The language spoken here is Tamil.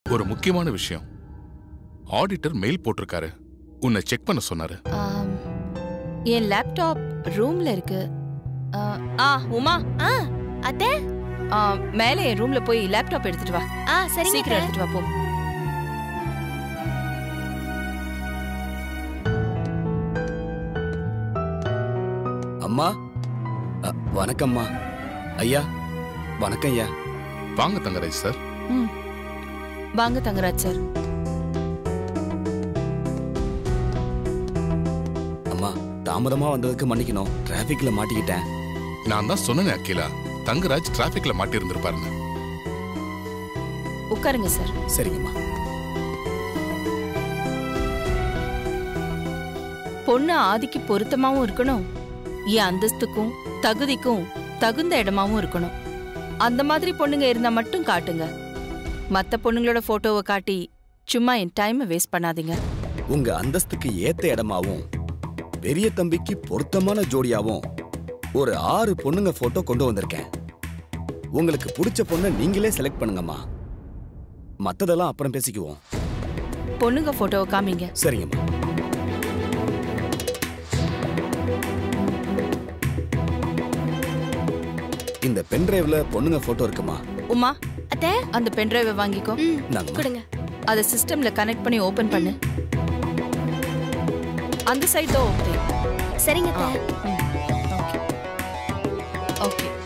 ஒரு முக்கியமான விஷயம் ஆடிட்டர் மெயில் போட்டிருக்காரு உன்னை செக் பண்ண சொன்னாரு ஆம், என் லேப்டாப் ரூம்ல இருக்கு ஆ, ஆ உமா ஆ அத்தை ஆ, மேலே என் ரூம்ல போய் லேப்டாப் எடுத்துட்டு வா ஆ சரிங்க சீக்கிரம் அத்தை. எடுத்துட்டு வா போ அம்மா அ, வணக்கம்மா ஐயா வணக்கம் ஐயா வாங்க தங்கராஜ் சார் ம். வாங்க தங்கராஜ் சார் அம்மா தாமதமா வந்ததுக்கு மன்னிக்கணும் டிராஃபிக்ல மாட்டிக்கிட்டேன் நான் தான் சொன்னேனே அகிலா தங்கராஜ் டிராபிக்ல மாட்டி இருந்திருப்பாருன்னு உட்காருங்க சார் சரிங்கம்மா பொண்ணு ஆதிக்கு பொருத்தமாவும் இருக்கணும் என் அந்தஸ்துக்கும் தகுதிக்கும் தகுந்த இடமாவும் இருக்கணும் அந்த மாதிரி பொண்ணுங்க இருந்தா மட்டும் காட்டுங்க மத்த பொண்ணுங்களோட போட்டோவை காட்டி சும்மா என் டைமை வேஸ்ட் பண்ணாதீங்க உங்க அந்தஸ்துக்கு ஏத்த இடமாவும் பெரிய தம்பிக்கு பொருத்தமான ஜோடியாவும் ஒரு ஆறு பொண்ணுங்க போட்டோ கொண்டு வந்திருக்கேன் உங்களுக்கு பிடிச்ச பொண்ணை நீங்களே செலக்ட் பண்ணுங்கம்மா மத்ததெல்லாம் அப்புறம் பேசிக்குவோம் பொண்ணுங்க போட்டோவை காமிங்க சரிங்கம்மா இந்த பென்டிரைவ்ல பொண்ணுங்க போட்டோ இருக்குமா உமா அத்தை அந்த பென்டிரைவை வாங்கிக்கோ ம் இந்தாங்கம்மா. கொடுங்க அதை சிஸ்டம்ல கனெக்ட் பண்ணி ஓபன் பண்ணு அந்த சைட் தான் ஓகே சரிங்க அத்தை ஓகே ஓகே